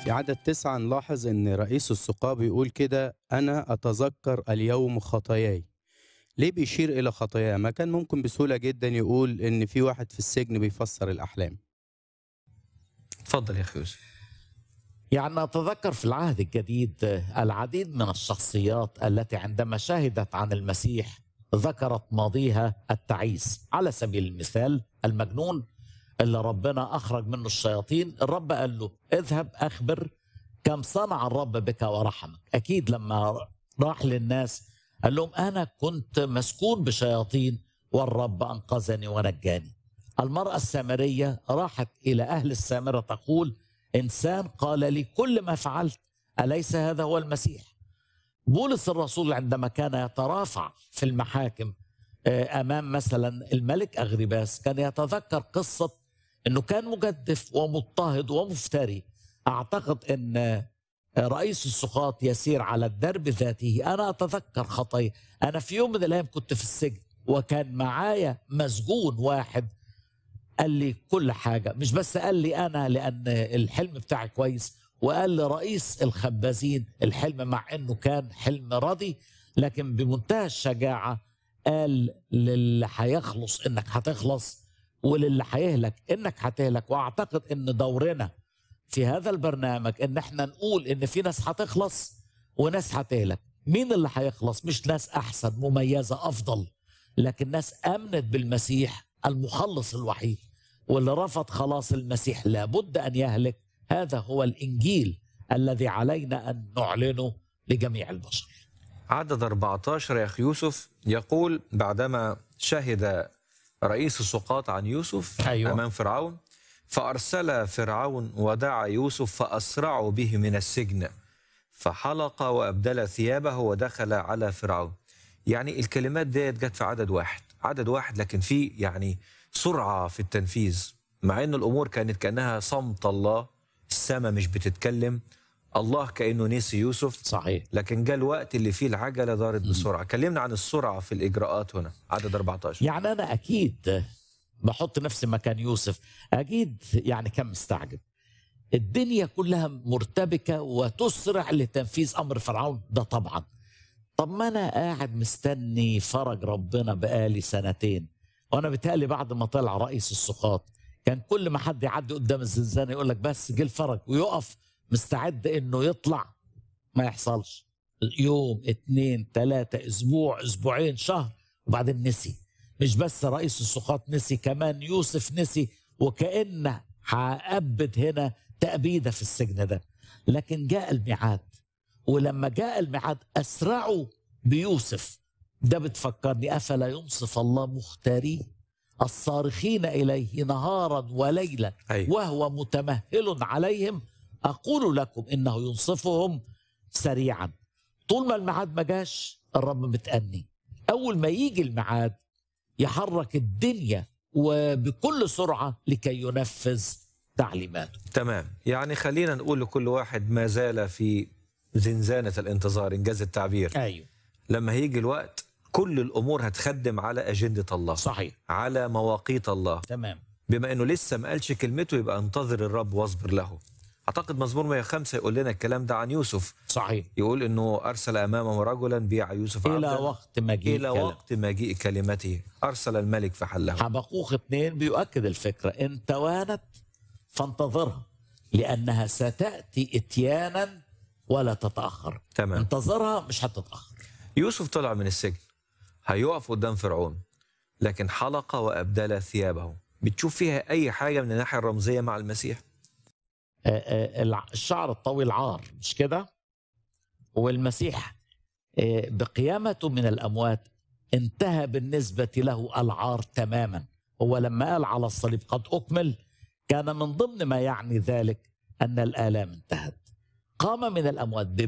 في عدد تسعة نلاحظ إن رئيس السقاة بيقول كده أنا أتذكر اليوم خطاياي ليه بيشير إلى خطاياه؟ ما كان ممكن بسهولة جدا يقول إن في واحد في السجن بيفسر الأحلام اتفضل يا اخي يوسف يعني أتذكر في العهد الجديد العديد من الشخصيات التي عندما شهدت عن المسيح ذكرت ماضيها التعيس على سبيل المثال المجنون اللي ربنا أخرج منه الشياطين الرب قال له اذهب أخبر كم صنع الرب بك ورحمك أكيد لما راح للناس قال لهم أنا كنت مسكون بشياطين والرب أنقذني ونجاني المرأة السامرية راحت إلى أهل السامرة تقول إنسان قال لي كل ما فعلت أليس هذا هو المسيح بولس الرسول عندما كان يترافع في المحاكم آه، أمام مثلا الملك أغرباس كان يتذكر قصة أنه كان مجدف ومضطهد ومفتري أعتقد أن آه، رئيس السقاط يسير على الدرب ذاته أنا أتذكر خطايا أنا في يوم من الأيام كنت في السجن وكان معايا مسجون واحد قال لي كل حاجة مش بس قال لي أنا لأن الحلم بتاعي كويس وقال لرئيس الخبازين الحلم مع أنه كان حلم راضي لكن بمنتهى الشجاعة قال للي هيخلص إنك هتخلص وللي هيهلك إنك هتهلك وأعتقد إن دورنا في هذا البرنامج إن إحنا نقول إن في ناس هتخلص وناس هتهلك مين اللي هيخلص مش ناس أحسن مميزة أفضل لكن ناس آمنت بالمسيح المخلص الوحيد واللي رفض خلاص المسيح لابد ان يهلك هذا هو الانجيل الذي علينا ان نعلنه لجميع البشر عدد 14 يا اخي يوسف يقول بعدما شهد رئيس السقاط عن يوسف أيوة. امام فرعون فارسل فرعون ودعا يوسف فاسرعوا به من السجن فحلق وابدل ثيابه ودخل على فرعون يعني الكلمات ديت جت في عدد واحد عدد واحد لكن في يعني سرعه في التنفيذ مع ان الامور كانت كانها صمت الله السماء مش بتتكلم الله كانه نسي يوسف صحيح لكن جاء الوقت اللي فيه العجله دارت بسرعه كلمنا عن السرعه في الاجراءات هنا عدد 14 يعني انا اكيد بحط نفسي مكان يوسف اكيد يعني كان مستعجب الدنيا كلها مرتبكه وتسرع لتنفيذ امر فرعون ده طبعا طب ما انا قاعد مستني فرج ربنا بقالي سنتين وانا بيتهيألي بعد ما طلع رئيس السقاط كان كل ما حد يعدي قدام الزنزانه يقول لك بس جه الفرج ويقف مستعد انه يطلع ما يحصلش يوم اتنين تلاتة اسبوع اسبوعين شهر وبعدين نسي مش بس رئيس السقاط نسي كمان يوسف نسي وكأن هأبد هنا تأبيدة في السجن ده لكن جاء الميعاد ولما جاء الميعاد أسرعوا بيوسف ده بتفكرني أفلا ينصف الله مختاريه الصارخين إليه نهارا وليلا أيوة. وهو متمهل عليهم أقول لكم إنه ينصفهم سريعا طول ما الميعاد ما جاش الرب متأني أول ما يجي الميعاد يحرك الدنيا وبكل سرعة لكي ينفذ تعليماته تمام يعني خلينا نقول لكل واحد ما زال في زنزانه الانتظار انجاز التعبير أيوه لما هيجي الوقت كل الامور هتخدم على اجنده الله صحيح على مواقيت الله تمام بما انه لسه ما قالش كلمته يبقى انتظر الرب واصبر له اعتقد مزمور 105 يقول لنا الكلام ده عن يوسف صحيح يقول انه ارسل امامه رجلا بيع يوسف إلى عبدا وقت مجيء الى كلام. وقت مجيء كلمته ارسل الملك فحله حبقوق اثنين بيؤكد الفكرة إن توانت فانتظرها لأنها ستأتي إتيانا ولا تتأخر تمام انتظرها مش هتتأخر يوسف طلع من السجن هيقف قدام فرعون لكن حلق وابدل ثيابه بتشوف فيها اي حاجه من الناحيه الرمزيه مع المسيح آه، آه، الع- الشعر الطويل عار مش كده والمسيح آه، بقيامته من الأموات انتهى بالنسبة له العار تماما هو لما قال على الصليب قد أكمل كان من ضمن ما يعني ذلك أن الآلام انتهت قام من الأموات